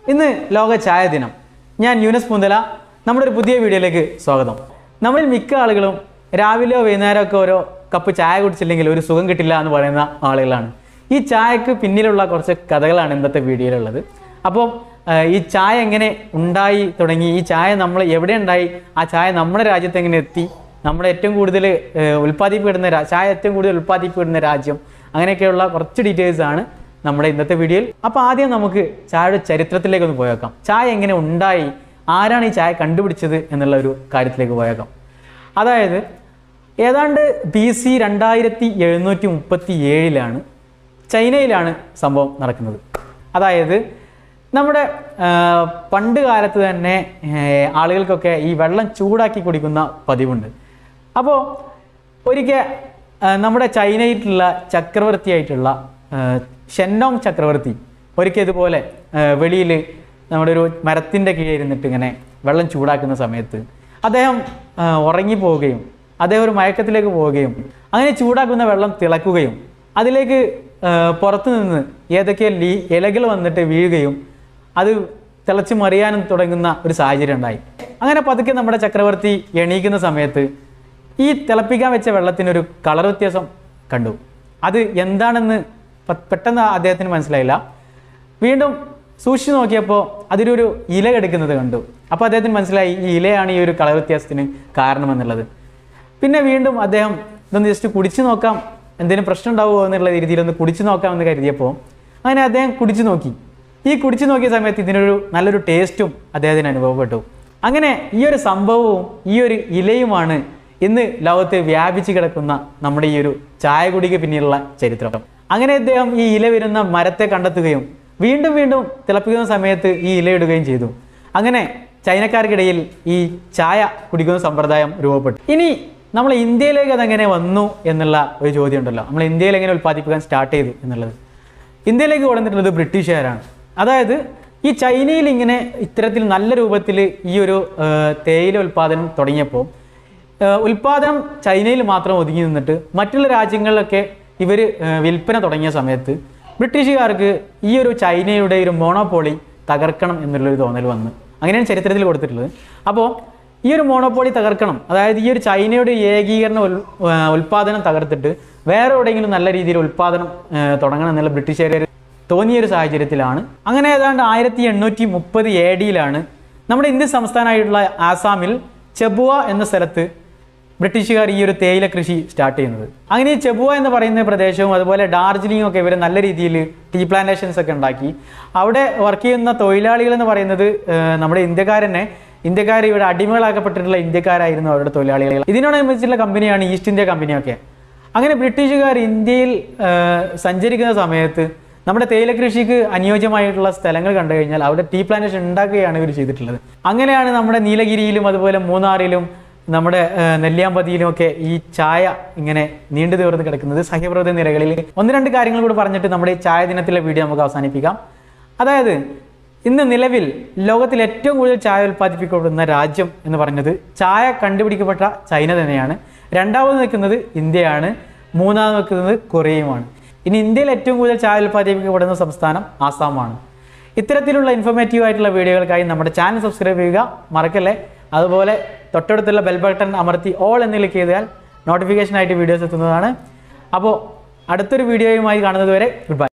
ഇന്ന് ലോക ചായ ദിനം ഞാൻ യൂനസ് പൂന്തല നമ്മുടെ ഒരു പുതിയ വീഡിയോയിലേക്ക് സ്വാഗതം നമ്മളിൽ മിക്ക ആളുകളും രാവിലെയോ വൈകുന്നേരമൊക്കെ ഓരോ കപ്പ് ചായ കുടിച്ചില്ലെങ്കിൽ ഒരു സുഖം കിട്ടില്ല എന്ന് പറയുന്ന ആളുകളാണ് ഈ ചായക്ക് പിന്നിലുള്ള കുറച്ച് കഥകളാണ് ഇന്നത്തെ വീഡിയോയിലുള്ളത് അപ്പോൾ ഈ ചായ എങ്ങനെ ഉണ്ടായി തുടങ്ങി ഈ ചായ നമ്മൾ എവിടെ ഉണ്ടായി ആ ചായ നമ്മുടെ രാജ്യത്ത് എങ്ങനെ എത്തി നമ്മുടെ ഏറ്റവും കൂടുതൽ ഏഹ്, ഉൽപ്പാദിപ്പിക്കപ്പെടുന്ന രാ- ചായ ഏറ്റവും കൂടുതൽ ഉൽപ്പാദിപ്പിക്കപ്പെടുന്ന രാജ്യം അങ്ങനെയൊക്കെയുള്ള കുറച്ച് ഡീറ്റെയിൽസ് ആണ് നമ്മുടെ ഇന്നത്തെ വീഡിയോയിൽ അപ്പോൾ ആദ്യം നമുക്ക് ചായയുടെ ചരിത്രത്തിലേക്ക് ഒന്ന് പോയേക്കാം ചായ എങ്ങനെ ഉണ്ടായി ആരാണ് ഈ ചായ കണ്ടുപിടിച്ചത് എന്നുള്ള ഒരു കാര്യത്തിലേക്ക് പോയേക്കാം അതായത് ഏതാണ്ട് ബി സി രണ്ടായിരത്തി എഴുന്നൂറ്റി മുപ്പത്തി ഏഴിലാണ് ചൈനയിലാണ് സംഭവം നടക്കുന്നത് അതായത് നമ്മുടെ ആ, പണ്ട് കാലത്ത് തന്നെ ഏ, ആളുകൾക്കൊക്കെ ഈ വെള്ളം ചൂടാക്കി കുടിക്കുന്ന പതിവുണ്ട് അപ്പോൾ ഒരിക്കൽ ആ, നമ്മുടെ ചൈനയിലുള്ള ചക്രവർത്തിയായിട്ടുള്ള ആ, ഷെന്നോങ് ചക്രവർത്തി ഒരിക്കൽ ഇതുപോലെ വെളിയിൽ നമ്മുടെ ഒരു മരത്തിൻ്റെ കീഴിൽ ഇരുന്നിട്ട് ഇങ്ങനെ വെള്ളം ചൂടാക്കുന്ന സമയത്ത് അദ്ദേഹം ആ, ഉറങ്ങിപ്പോവുകയും അദ്ദേഹം ഒരു മയക്കത്തിലേക്ക് പോവുകയും അങ്ങനെ ചൂടാക്കുന്ന വെള്ളം തിളക്കുകയും അതിലേക്ക് ആ, പുറത്തു നിന്ന് ഏതൊക്കെ ലീ ഇലകൾ വന്നിട്ട് വീഴുകയും അത് തിളച്ച് മറിയാനും തുടങ്ങുന്ന ഒരു സാഹചര്യം ഉണ്ടായി അങ്ങനെ പതുക്കെ നമ്മുടെ ചക്രവർത്തി എണീക്കുന്ന സമയത്ത് ഈ തിളപ്പിക്കാൻ വെച്ച വെള്ളത്തിനൊരു കളർ വ്യത്യാസം കണ്ടു അത് എന്താണെന്ന് പെ- പെട്ടെന്ന് അദ്ദേഹത്തിന് മനസ്സിലായില്ല വീണ്ടും സൂക്ഷിച്ചു നോക്കിയപ്പോൾ അതിലൊരു ഇല എടുക്കുന്നത് കണ്ടു അപ്പോൾ അദ്ദേഹത്തിന് മനസ്സിലായി ഈ ഇലയാണ് ഈ ഒരു കളർ വ്യത്യാസത്തിന് കാരണമെന്നുള്ളത് പിന്നെ വീണ്ടും അദ്ദേഹം ഇതൊന്ന് ജസ്റ്റ് കുടിച്ചു നോക്കാം എന്തെങ്കിലും പ്രശ്നം ഉണ്ടാവുമോ എന്നുള്ള രീതിയിൽ ഒന്ന് കുടിച്ചു നോക്കാമെന്ന് കരുതിയപ്പോൾ അങ്ങനെ അദ്ദേഹം കുടിച്ചു നോക്കി ഈ കുടിച്ചു നോക്കിയ സമയത്ത് ഇതിനൊരു നല്ലൊരു ടേസ്റ്റും അദ്ദേഹത്തിന് അനുഭവപ്പെട്ടു അങ്ങനെ ഈ ഒരു സംഭവവും ഈ ഒരു ഇലയുമാണ് ഇന്ന് ലോകത്ത് വ്യാപിച്ചു കിടക്കുന്ന നമ്മുടെ ഈ ഒരു ചായ കുടിക്ക് പിന്നിലുള്ള ചരിത്രം അങ്ങനെ അദ്ദേഹം ഈ ഇല വരുന്ന മരത്തെ കണ്ടെത്തുകയും വീണ്ടും വീണ്ടും തിളപ്പിക്കുന്ന സമയത്ത് ഈ ഇലയിടുകയും ചെയ്തു അങ്ങനെ ചൈനക്കാർക്കിടയിൽ ഈ ചായ കുടിക്കുന്ന സമ്പ്രദായം രൂപപ്പെട്ടു ഇനി നമ്മൾ ഇന്ത്യയിലേക്ക് അതെങ്ങനെ വന്നു എന്നുള്ള ഒരു ചോദ്യം ഉണ്ടല്ലോ നമ്മൾ ഇന്ത്യയിൽ എങ്ങനെ ഉൽപ്പാദിപ്പിക്കാൻ സ്റ്റാർട്ട് ചെയ്തു എന്നുള്ളത് ഇന്ത്യയിലേക്ക് കൊണ്ടുവന്നിട്ടുള്ളത് ബ്രിട്ടീഷുകാരാണ് അതായത് ഈ ചൈനയിൽ ഇങ്ങനെ ഇത്തരത്തിൽ നല്ല രൂപത്തിൽ ഈ ഒരു ആ, തേയില ഉൽപ്പാദനം തുടങ്ങിയപ്പോൾ ആ, ഉൽപ്പാദനം ചൈനയിൽ മാത്രം ഒതുങ്ങി നിന്നിട്ട് മറ്റുള്ള രാജ്യങ്ങളിലൊക്കെ ഇവർ വിൽപ്പന തുടങ്ങിയ സമയത്ത് ബ്രിട്ടീഷുകാർക്ക് ഈ ഒരു ചൈനയുടെ ഒരു മോണോപോളി തകർക്കണം എന്നുള്ളൊരു തോന്നൽ വന്നു അങ്ങനെയാണ് ചരിത്രത്തിൽ കൊടുത്തിട്ടുള്ളത് അപ്പോൾ ഈ ഒരു മോണോപോളി തകർക്കണം അതായത് ഈ ഒരു ചൈനയുടെ ഏകീകരണ ഉൽ ആ, ഉൽപ്പാദനം തകർത്തിട്ട് വേറെ എവിടെയെങ്കിലും നല്ല രീതിയിൽ ഉൽപ്പാദനം ആ, തുടങ്ങണം എന്നുള്ള ബ്രിട്ടീഷുകാർ തോന്നിയൊരു സാഹചര്യത്തിലാണ് അങ്ങനെ ഏതാണ്ട് ആയിരത്തി എണ്ണൂറ്റി മുപ്പത് എ ഡിയിലാണ് നമ്മുടെ ഇന്ത്യൻ സംസ്ഥാനമായിട്ടുള്ള ആസാമിൽ ചെബുവ എന്ന സ്ഥലത്ത് ബ്രിട്ടീഷുകാർ ഈ ഒരു തേയില കൃഷി സ്റ്റാർട്ട് ചെയ്യുന്നത് അങ്ങനെ ഈ ചെബുവ എന്ന് പറയുന്ന പ്രദേശവും അതുപോലെ ഡാർജിലിംഗും ഒക്കെ ഇവർ നല്ല രീതിയിൽ ടീ പ്ലാന്റേഷൻസ് ഒക്കെ ഉണ്ടാക്കി അവിടെ വർക്ക് ചെയ്യുന്ന തൊഴിലാളികൾ എന്ന് പറയുന്നത് ഏഹ്, നമ്മുടെ ഇന്ത്യക്കാരനെ ഇന്ത്യക്കാർ ഇവിടെ അടിമകളാക്കപ്പെട്ടിട്ടുള്ള ഇന്ത്യക്കാരായിരുന്നു അവരുടെ തൊഴിലാളികൾ ഇതിനോടനുബന്ധിച്ചുള്ള കമ്പനിയാണ് ഈസ്റ്റ് ഇന്ത്യ കമ്പനിയൊക്കെ അങ്ങനെ ബ്രിട്ടീഷുകാർ ഇന്ത്യയിൽ ഏഹ്, സഞ്ചരിക്കുന്ന സമയത്ത് നമ്മുടെ തേയില കൃഷിക്ക് അനുയോജ്യമായിട്ടുള്ള സ്ഥലങ്ങൾ കണ്ടു കഴിഞ്ഞാൽ അവിടെ ടീ പ്ലാന്റേഷൻ ഉണ്ടാക്കുകയാണ് ഇവർ ചെയ്തിട്ടുള്ളത് അങ്ങനെയാണ് നമ്മുടെ നീലഗിരിയിലും അതുപോലെ മൂന്നാറിലും നമ്മുടെ ഏഹ്, നെല്ലിയാമ്പതിയിലും ഒക്കെ ഈ ചായ ഇങ്ങനെ നീണ്ടു തീർന്ന് കിടക്കുന്നത് സഹ്യപർവ്വത നിരകളിൽ ഒന്ന് രണ്ട് കാര്യങ്ങൾ കൂടി പറഞ്ഞിട്ട് നമ്മുടെ ഈ ചായ ദിനത്തിലെ വീഡിയോ നമുക്ക് അവസാനിപ്പിക്കാം അതായത് ഇന്ന് നിലവിൽ ലോകത്തിൽ ഏറ്റവും കൂടുതൽ ചായ ഉൽപ്പാദിപ്പിക്കപ്പെടുന്ന രാജ്യം എന്ന് പറയുന്നത് ചായ കണ്ടുപിടിക്കപ്പെട്ട ചൈന തന്നെയാണ് രണ്ടാമത് നിൽക്കുന്നത് ഇന്ത്യയാണ് മൂന്നാമത് നിൽക്കുന്നത് കൊറിയയുമാണ് ഇനി ഇന്ത്യയിൽ ഏറ്റവും കൂടുതൽ ചായ ഉൽപ്പാദിപ്പിക്കപ്പെടുന്ന സംസ്ഥാനം ആസാമാണ് ഇത്തരത്തിലുള്ള ഇൻഫോർമേറ്റീവ് ആയിട്ടുള്ള വീഡിയോകൾക്കായി നമ്മുടെ ചാനൽ സബ്സ്ക്രൈബ് ചെയ്യുക മറക്കല്ലേ അതുപോലെ തൊട്ടടുത്തുള്ള ബെൽ ബട്ടൺ അമർത്തി ഓൾ എന്ന് ക്ലിക്ക് ചെയ്താൽ നോട്ടിഫിക്കേഷൻ ആയിട്ട് വീഡിയോസ് എത്തുന്നതാണ് അപ്പോൾ അടുത്തൊരു വീഡിയോയുമായി കാണുന്നത് വരെ ഗുഡ് ബൈ